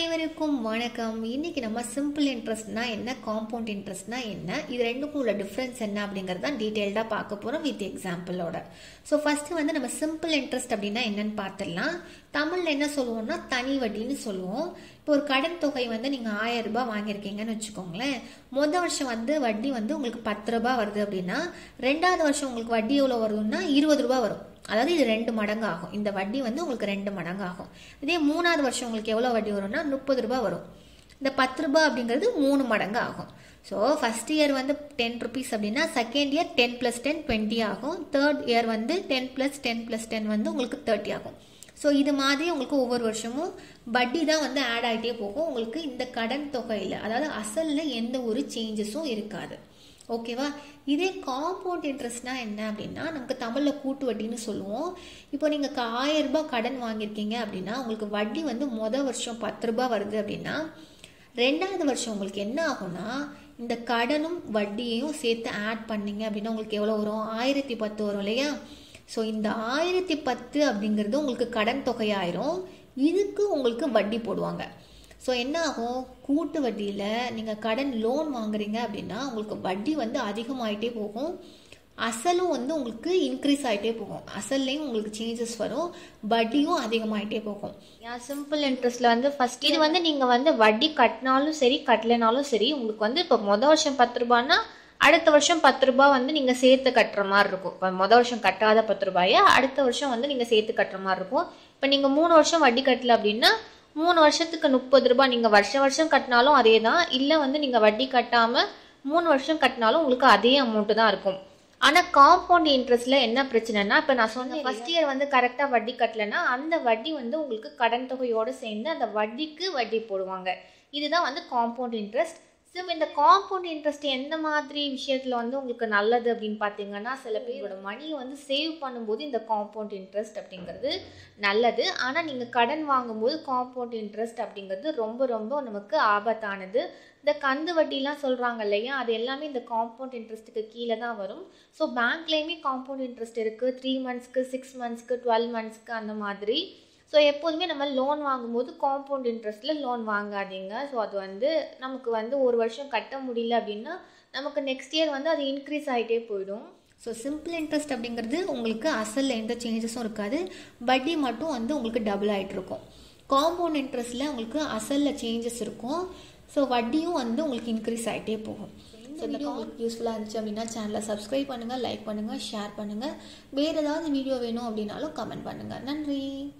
அனைவருக்கும் வணக்கம் இன்னைக்கு நம்ம சிம்பிள் இன்ட்ரெஸ்ட்னா என்ன காம்பவுண்ட் இன்ட்ரெஸ்ட்னா என்ன இது ரெண்டுக்கும் உள்ள டிஃப்ரென்ஸ் என்ன அப்படிங்கறது தான் டீட்டெயில்டாக பார்க்க போகிறோம் வித் எக்ஸாம்பிளோட ஸோ ஃபர்ஸ்ட் வந்து நம்ம சிம்பிள் இன்ட்ரெஸ்ட் அப்படின்னா என்னன்னு பார்த்துடலாம் தமிழில் என்ன சொல்லுவோம்னா தனி வட்டின்னு சொல்லுவோம் இப்போ ஒரு கடன் தொகை வந்து நீங்கள் ஆயிரம் ரூபாய் வாங்கியிருக்கீங்கன்னு வச்சுக்கோங்களேன் மொதல் வருஷம் வந்து வட்டி வந்து உங்களுக்கு பத்து ரூபாய் வருது அப்படின்னா ரெண்டாவது வருஷம் உங்களுக்கு வட்டி எவ்வளோ வருதுன்னா இருபது ரூபாய் வரும் அதாவது இது ரெண்டு மடங்கு ஆகும் இந்த வட்டி வந்து உங்களுக்கு ரெண்டு மடங்கு ஆகும் இதே மூணாவது வருஷம் உங்களுக்கு எவ்வளோ வட்டி வரும்னா முப்பது ரூபாய் வரும் இந்த பத்து ரூபாய் அப்படிங்கிறது மூணு மடங்கு ஆகும் ஸோ ஃபர்ஸ்ட் இயர் வந்து டென் ருபீஸ் அப்படின்னா second year ten plus ten twenty ஆகும் தேர்ட் இயர் வந்து ten plus ten plus ten வந்து உங்களுக்கு தேர்ட்டி ஆகும் ஸோ இது மாதிரி உங்களுக்கு ஒவ்வொரு வருஷமும் வட்டி தான் வந்து ஆட் ஆகிட்டே போகும் உங்களுக்கு இந்த கடன் தொகையில் அதாவது அசலில் எந்த ஒரு சேஞ்சஸும் இருக்காது ஓகேவா இதே காம்பவுண்ட் இன்ட்ரெஸ்ட்னா என்ன அப்படின்னா நமக்கு தமிழில் கூட்டு வட்டின்னு சொல்லுவோம் இப்போ நீங்கள் ஆயிரம் ரூபாய் கடன் வாங்கியிருக்கீங்க அப்படின்னா உங்களுக்கு வட்டி வந்து மொதல் வருஷம் பத்து ரூபாய் வருது அப்படின்னா ரெண்டாவது வருஷம் உங்களுக்கு என்ன ஆகும்னா இந்த கடனும் வட்டியையும் சேர்த்து ஆட் பண்ணீங்க அப்படின்னா உங்களுக்கு எவ்வளோ வரும் ஆயிரத்தி பத்து வரும் இல்லையா ஸோ இந்த ஆயிரத்தி பத்து அப்படிங்கிறது உங்களுக்கு கடன் தொகையாயிரும் இதுக்கு உங்களுக்கு வட்டி போடுவாங்க ஸோ என்ன ஆகும் கூட்டு வட்டியில் நீங்கள் கடன் லோன் வாங்குறீங்க அப்படின்னா உங்களுக்கு வட்டி வந்து அதிகமாயிட்டே போகும் அசலும் வந்து உங்களுக்கு இன்க்ரீஸ் ஆகிட்டே போகும் அசல்லையும் உங்களுக்கு சேஞ்சஸ் வரும் வட்டியும் அதிகமாயிட்டே போகும் ஏன் சிம்பிள் இன்ட்ரெஸ்ட்ல வந்து ஃபர்ஸ்ட் இது வந்து நீங்க வந்து வட்டி கட்டினாலும் சரி கட்டலைனாலும் சரி உங்களுக்கு வந்து இப்போ மொதல் வருஷம் பத்து ரூபான்னா அடுத்த வருஷம் பத்து ரூபாய் வந்து நீங்க சேர்த்து கட்டுற மாதிரி இருக்கும் இப்போ மொதல் வருஷம் கட்டாத பத்து ரூபாயை அடுத்த வருஷம் வந்து நீங்க சேர்த்து கட்டுற மாதிரி இருக்கும் இப்போ நீங்க மூணு வருஷம் வட்டி கட்டல அப்படின்னா மூணு வருஷத்துக்கு முப்பது ரூபாய் நீங்க வருஷம் வருஷம் கட்டினாலும் அதே தான் இல்லை வந்து நீங்க வட்டி கட்டாம மூணு வருஷம் கட்டினாலும் உங்களுக்கு அதே அமௌண்ட் தான் இருக்கும் ஆனா காம்பவுண்ட் இன்ட்ரெஸ்ட்ல என்ன பிரச்சனைனா இப்ப நான் சொன்னேன் ஃபர்ஸ்ட் இயர் வந்து கரெக்டா வட்டி கட்டலனா அந்த வட்டி வந்து உங்களுக்கு கடன் தொகையோட சேர்ந்து அந்த வட்டிக்கு வட்டி போடுவாங்க இதுதான் வந்து காம்பவுண்ட் இன்ட்ரெஸ்ட் ஸோ இந்த காம்பவுண்ட் இன்ட்ரெஸ்ட் எந்த மாதிரி விஷயத்துல வந்து உங்களுக்கு நல்லது அப்படின்னு பார்த்தீங்கன்னா சில பேரோட மணியை வந்து சேவ் பண்ணும்போது இந்த காம்பவுண்ட் இன்ட்ரெஸ்ட் அப்படிங்கிறது நல்லது ஆனால் நீங்கள் கடன் வாங்கும்போது காம்பவுண்ட் இன்ட்ரெஸ்ட் அப்படிங்கிறது ரொம்ப ரொம்ப நமக்கு ஆபத்தானது இந்த கந்து வட்டிலாம் சொல்கிறாங்க இல்லையா அது எல்லாமே இந்த காம்பவுண்ட் இன்ட்ரெஸ்ட்டுக்கு கீழே தான் வரும் ஸோ பேங்க்லேயுமே காம்பவுண்ட் இன்ட்ரெஸ்ட் இருக்குது த்ரீ மந்த்ஸ்க்கு சிக்ஸ் மந்த்ஸ்க்கு டுவெல் மந்த்ஸ்க்கு அந்த மாதிரி ஸோ எப்போதுமே நம்ம லோன் வாங்கும்போது காம்பவுண்ட் இன்ட்ரெஸ்ட்டில் லோன் வாங்காதீங்க ஸோ அது வந்து நமக்கு வந்து ஒரு வருஷம் கட்ட முடியல அப்படின்னா நமக்கு நெக்ஸ்ட் இயர் வந்து அது இன்க்ரீஸ் ஆகிட்டே போயிடும் ஸோ சிம்பிள் இன்ட்ரெஸ்ட் அப்படிங்கிறது உங்களுக்கு அசலில் எந்த சேஞ்சஸும் இருக்காது வட்டி மட்டும் வந்து உங்களுக்கு டபுள் ஆகிட்டு இருக்கும் காம்பவுண்ட் இன்ட்ரெஸ்ட்டில் உங்களுக்கு அசலில் சேஞ்சஸ் இருக்கும் ஸோ வட்டியும் வந்து உங்களுக்கு இன்க்ரீஸ் ஆகிட்டே போகும் ஸோ இந்த உங்களுக்கு யூஸ்ஃபுல்லாக இருந்துச்சு அப்படின்னா சேனலை சப்ஸ்கிரைப் பண்ணுங்கள் லைக் பண்ணுங்கள் ஷேர் பண்ணுங்கள் வேறு ஏதாவது வீடியோ வேணும் அப்படின்னாலும் கமெண்ட் பண்ணுங்கள் நன்றி